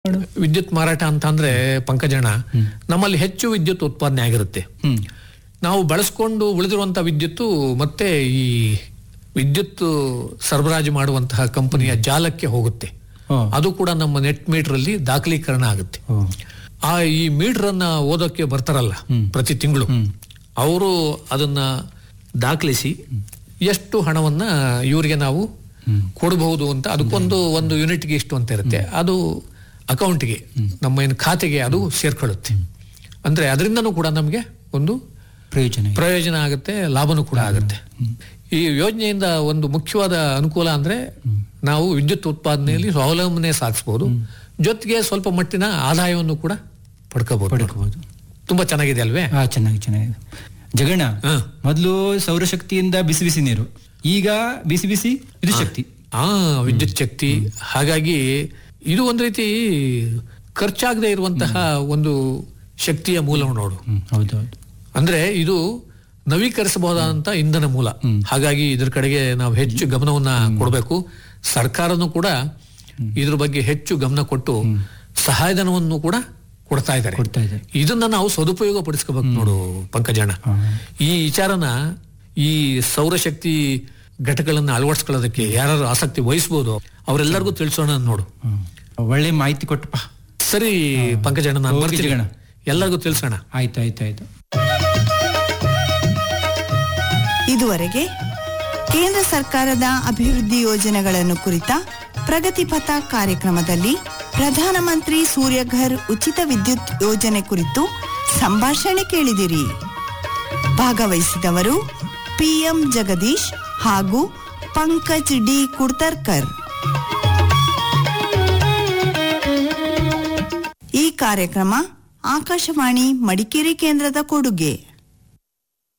ವಿದ್ಯುತ್ ಮಾರಾಟ ಅಂತ ಅಂದ್ರೆ ಪಂಕಜಣ್ಣ ನಮ್ಮಲ್ಲಿ ಹೆಚ್ಚು ವಿದ್ಯುತ್ ಉತ್ಪಾದನೆ ಆಗಿರುತ್ತೆ ಹ್ಮ್ ನಾವು ಬಳಸ್ಕೊಂಡು ಉಳಿದಿರುವಂತ ವಿದ್ಯುತ್ತು ಮತ್ತೆ ಈ ವಿದ್ಯುತ್ ಸರಬರಾಜು ಮಾಡುವಂತಹ ಕಂಪನಿಯ ಜಾಲಕ್ಕೆ ಹೋಗುತ್ತೆ ಓ. ಅದು ಕೂಡ ನಮ್ಮ ನೆಟ್ ಮೀಟರ್ ಅಲ್ಲಿ ದಾಖಲೀಕರಣ ಆಗುತ್ತೆ ಓ. ಆ ಈ ಮೀಟರ್ ಅನ್ನ ಓದೋಕೆ ಬರ್ತಾರಲ್ಲ ಪ್ರತಿ ತಿಂಗಳು ಅವರು ಅದನ್ನ ದಾಖಲಿಸಿ ಎಷ್ಟು ಹಣವನ್ನ ಇವರಿಗೆ ನಾವು ಕೊಡಬಹುದು ಅಂತ ಅದಕ್ಕೊಂದು ಒಂದು ಯೂನಿಟ್ಗೆ ಇಷ್ಟು ಅಂತ ಇರುತ್ತೆ ಅದು ಅಕೌಂಟ್ಗೆ ನಮ್ಮ ಏನು ಖಾತೆಗೆ ಅದು ಸೇರ್ಕೊಳ್ಳುತ್ತೆ ಅಂದ್ರೆ ಅದರಿಂದನೂ ಕೂಡ ನಮಗೆ ಒಂದು ಪ್ರಯೋಜನ ಇದೆ. ಪ್ರಯೋಜನ ಆಗುತ್ತೆ ಲಾಭನೂ ಕೂಡ ಆಗುತ್ತೆ ಈ ಯೋಜನೆಯಿಂದ ಒಂದು ಮುಖ್ಯವಾದ ಅನುಕೂಲ ಅಂದ್ರೆ ನಾವು ವಿದ್ಯುತ್ ಉತ್ಪಾದನೆಯಲ್ಲಿ ಸ್ವಾವಲಂಬನೆ ಸಾಧಿಸಬಹುದು ಜೊತೆಗೆ ಸ್ವಲ್ಪ ಮಟ್ಟಿನ ಆದಾಯವನ್ನು ಕೂಡ ಪಡ್ಕೋಬಹುದು ಪಡ್ಕೋಬಹುದು ತುಂಬಾ ಚೆನ್ನಾಗಿದೆ ಅಲ್ವೇ ಹಾ ಚೆನ್ನಾಗಿ ಚೆನ್ನಾಗಿದೆ ಜಗಣ್ಣ ಹಾ. ಮೊದಲು ಸೌರಶಕ್ತಿಯಿಂದ ಬಿಸಿ ಬಿಸಿ ನೀರು ಈಗ ಬಿಸಿ ಬಿಸಿ ವಿದ್ಯುತ್ ಶಕ್ತಿ ಆ ವಿದ್ಯುತ್ ಶಕ್ತಿ ಹಾಗಾಗಿ ಇದು ಒಂದು ರೀತಿ ಖರ್ಚಾಗದೆ ಇರುವಂತಹ ಒಂದು ಶಕ್ತಿಯ ಮೂಲ ನೋಡು ಹ್ಮ್ ಹೌದು ಹೌದು ಅಂದ್ರೆ ಇದು ನವೀಕರಿಸಬಹುದಾದಂತ ಇಂಧನ ಮೂಲ ಹಾಗಾಗಿ ಇದ್ರ ಕಡೆಗೆ ನಾವು ಹೆಚ್ಚು ಗಮನವನ್ನ ಕೊಡಬೇಕು ಸರ್ಕಾರನು ಕೂಡ ಇದ್ರ ಬಗ್ಗೆ ಹೆಚ್ಚು ಗಮನ ಕೊಟ್ಟು ಸಹಾಯಧನವನ್ನು ಕೂಡ ಕೊಡ್ತಾ ಇದ್ದಾರೆ ಕೊಡ್ತಾ ಇದ್ದಾರೆ ಇದನ್ನ ನಾವು ಸದುಪಯೋಗ ಪಡಿಸ್ಕೋಬೇಕು ನೋಡು ಪಂಕಜಣ್ಣ ಹಾ. ಈ ವಿಚಾರನ ಈ ಸೌರಶಕ್ತಿ ಘಟಕಗಳನ್ನ ಅಳವಡಿಸ್ಕೊಳ್ಳೋದಕ್ಕೆ ಯಾರು ಆಸಕ್ತಿ ವಹಿಸಬಹುದು ಅವರೆಲ್ಲರಿಗೂ ತಿಳಿಸೋಣ ನೋಡು ಹ್ಮ್. ಒಳ್ಳೆ ಮಾಹಿತಿ ಕೊಟ್ಟಪ್ಪ ಸರಿ ಪಂಕಜಣ್ಣ ನಾನು ಹೋಗಿ ಬರ್ತೀನಿ ಜಗಣ. ಎಲ್ಲರಿಗೂ ತಿಳಿಸೋಣ ಆಯ್ತು ಆಯ್ತು ಆಯ್ತು ಇದುವರೆಗೆ ಕೇಂದ್ರ ಸರ್ಕಾರದ ಅಭಿವೃದ್ಧಿ ಯೋಜನೆಗಳನ್ನು ಕುರಿತ ಪ್ರಗತಿಪಥ ಕಾರ್ಯಕ್ರಮದಲ್ಲಿ ಪ್ರಧಾನಮಂತ್ರಿ ಸೂರ್ಯಘರ್ ಉಚಿತ ವಿದ್ಯುತ್ ಯೋಜನೆ ಕುರಿತು ಸಂಭಾಷಣೆ ಕೇಳಿದಿರಿ ಭಾಗವಹಿಸಿದವರು ಪಿಎಂ ಜಗದೀಶ್ ಹಾಗೂ ಪಂಕಜ್ ಡಿ ಕುಡ್ತರ್ಕರ್ ಈ ಕಾರ್ಯಕ್ರಮ ಆಕಾಶವಾಣಿ ಮಡಿಕೇರಿ ಕೇಂದ್ರದ ಕೊಡುಗೆ